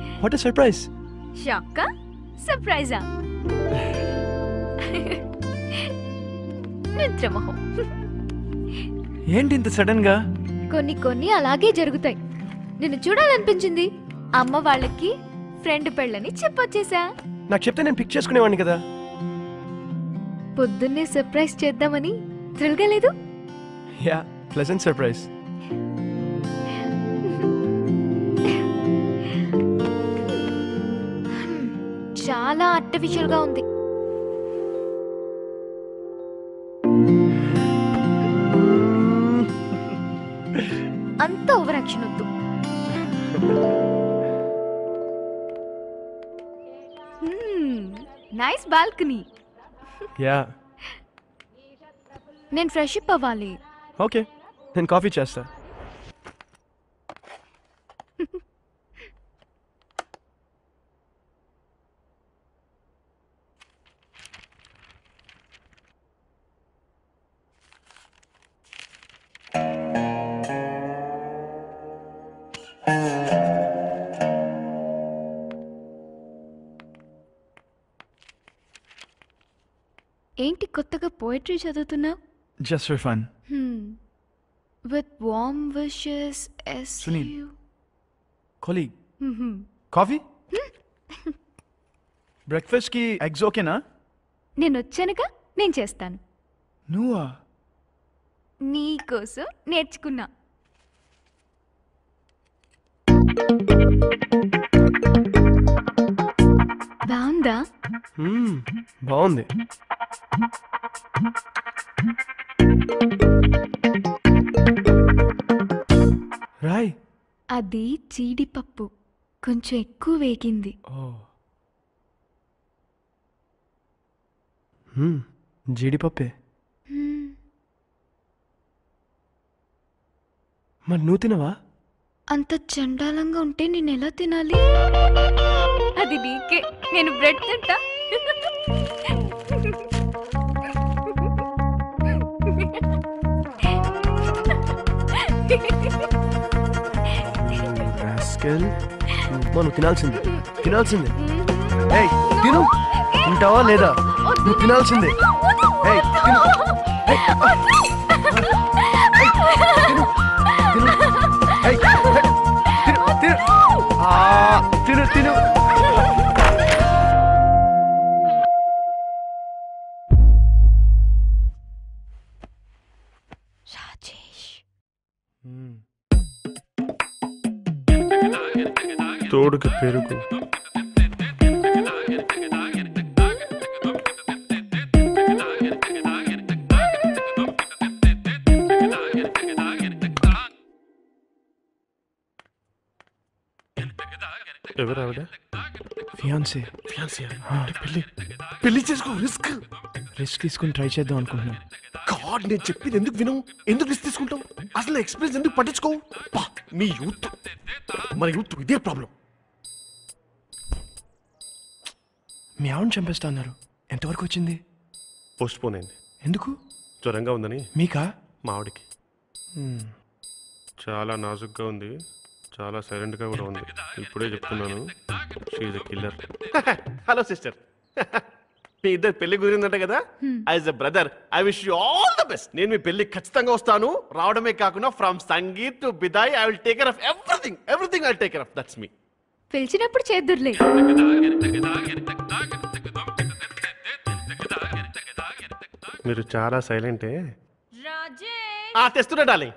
What surprise షాకా సర్ప్రైజా నిద్రమోహం ఏంటి ఇంత sudden గా కొన్ని కొన్ని అలాగే జరుగుతాయి నిన్ను చూడాలనిపించింది అమ్మ వాళ్ళకి ఫ్రెండ్ పెళ్ళని చెప్పొచ్చేసా నాకు చెప్తే నేను పిక్ చేసుకునేవాడిని కదా పొద్దున్నే సర్ప్రైజ్ చేద్దామని థ్రిల్గా లేదు యా ప్లెజెంట్ సర్ప్రైజ్ చాలా artificial గా ఉంది అంత ఓవర్ యాక్షన్ వద్దు నైస్ బాల్కనీ యా నేను ఫ్రెష్ అప్ అవ్వాలి ఓకే నేను కాఫీ చేస్తా ఏంటి కొత్తగా పోయిటరీ చదువుతున్నావు just for fun with warm wishes yes Sunil. Colleague coffee బ్రేక్ఫాస్ట్కి ఎగ్స్ ఓకేనా నేను వచ్చానుగా నేను చేస్తాను నువ్వా నీకోసం నేర్చుకున్నా బాగుందా మ్మ్, బాగుంది రాయ్ అది జీడిపప్పు కొంచెం ఎక్కువ వేగింది ఓ మ్మ్, జీడిపప్పే హ్మ్, మరి నువ్వు తినవా అంత చండాలంగా ఉంటే నేను ఎలా తినాలి అది నీకే నేను బ్రెడ్ తింటా రాస్కెల్ నువ్వు తినాల్సిందే తినాల్సిందే ఏయ్ తిను తింటావా లేదా నువ్వు తినాల్సిందే ఏయ్ తిను ఏయ్, ఏయ్, తిను తిను ఏయ్, ఏయ్, తిను తిను ఆ, తిను తిను రాజేష్ తోడుకి పెరుగు ఎవరు ఆవిడ ఫియాన్సీ ఫియాన్సీ పెళ్లి పెళ్లి చేసుకో రిస్క్ రిస్క్ తీసుకుని ట్రై చేద్దాం అనుకుంటున్నాను గాడ్ నేను చెప్పింది ఎందుకు వినవు ఎందుకు రిస్క్ తీసుకుంటావు అసలు ఎక్స్పీరియన్స్ ఎందుకు పట్టించుకోవు పా మీ యూత్ మన యూత్ ఇదే ప్రాబ్లం మీ ఆవిడని చంపేస్తా అన్నారు ఎంతవరకు వచ్చింది పోస్ట్ పోన్ అయింది ఎందుకు జ్వరంగా ఉందని మీకా మా ఆవిడకి చాలా నాజుగ్గా ఉంది చాలా సైలెంట్గా కూడా ఉంది ఇప్పుడే చెప్తున్నాను she a killer hello sister మీ ఇద్దరు పెళ్లి కుదిరిందంట కదా as a brother I wish you all the best నేను మీ పెళ్లి ఖచ్చితంగా వస్తాను రావడమే కాకుండా from sangeet to bidaai I will take care of everything everything I take care of that's మీ పిలిచినప్పుడు చేద్దుర్లే మీరు చాలా సైలెంటే రాజేష్ ఆ తెస్తున్నా డార్లింగ్